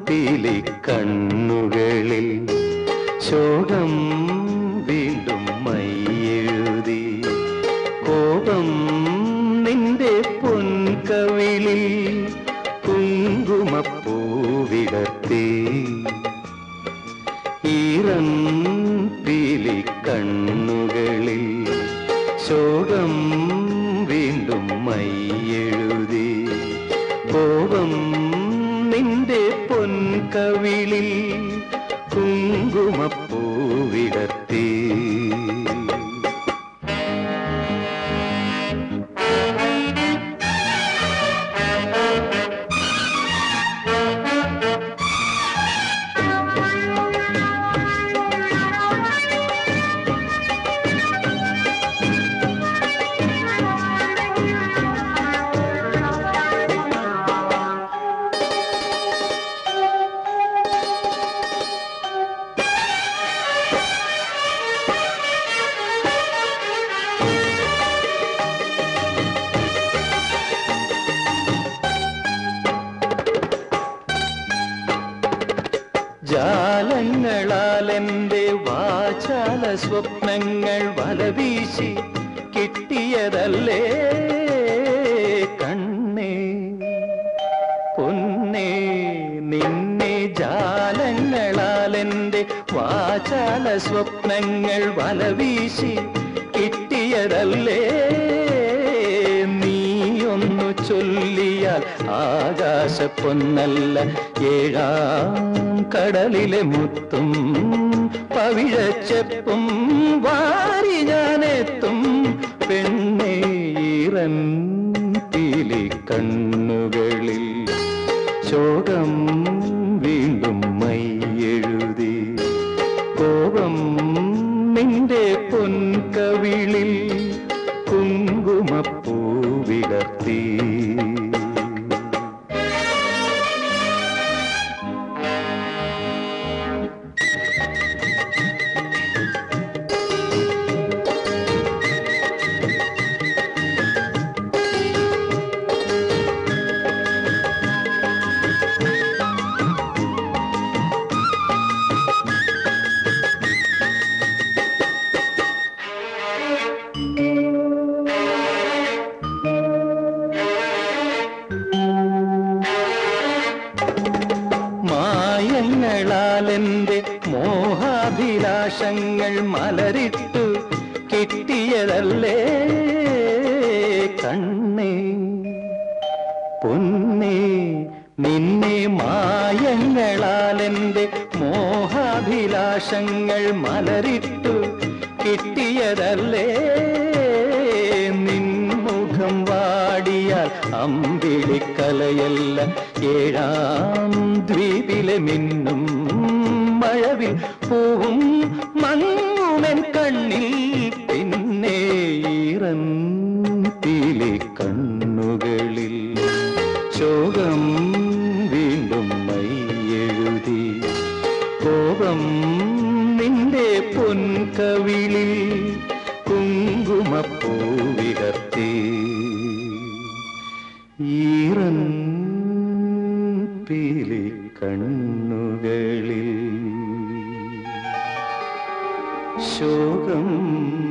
പീലി കണ്ണുകളിൽ ശോകം വീണ്ടും മയ്യെഴുതി കോപം നിന്റെ പൊൻകവിളിൽ കുങ്കുമപ്പൂവിടത്തി ഈറൻ പീലി കണ്ണുകളിൽ ശോകം വീണ്ടും മയ്യെഴുതി കോപം നിന്റെ പൊൻകവിളിൽ കുങ്കുമപ്പൂവിടത്തി ജാലങ്ങളാൽ എൻ്റെ വാചാല സ്വപ്നങ്ങൾ വലവീശി കിട്ടിയതല്ലേ കണ്ണേ പൊന്നേ നിന്നെ ജാലങ്ങളാൽ എൻ്റെ വാചാല സ്വപ്നങ്ങൾ വലവീശി കിട്ടിയതല്ലേ നീയൊന്നു ചൊല്ലിയാൽ ആകാശ പൊന്നല്ല ഏഴാം കടലിലെ മുത്തും പവിഴച്ചെപ്പും വാരി ഞാനെത്തും പെണ്ണേ ഈറൻ പീലി കണ്ണുകളിൽ ശോകം വീണ്ടും മൈയെഴുതി കോപം നിന്റെ പൊൻകവിളിൽ കുങ്കുമപ്പൂവിടത്തി മായങ്ങളാൽ എൻ്റെ മോഹാഭിലാഷങ്ങൾ മലരിട്ടു കിട്ടിയതല്ലേ കണ്ണേ പൊന്നേ നിന്നെ മായങ്ങളാൽ എൻ്റെ മോഹാഭിലാഷങ്ങൾ മലരിട്ടു കിട്ടിയതല്ലേ നിൻമുഖം വാടിയാൽ അമ്പിളിക്കലയല്ല ഏഴാം ദ്വീപിലെ മിന്നും മഴവിൽ പൂവും മങ്ങുമെൻ കണ്ണിൽ പിന്നെ ഈറൻ പീലി കണ്ണുകളിൽ ശോകം വീണ്ടും മൈയെഴുതി കോപം നിന്റെ പൊൻകവിളിൽ കുങ്കുമപ്പൂവിടത്തി ഈറൻ പീലി കണ്ണുകളിൽ ശോകം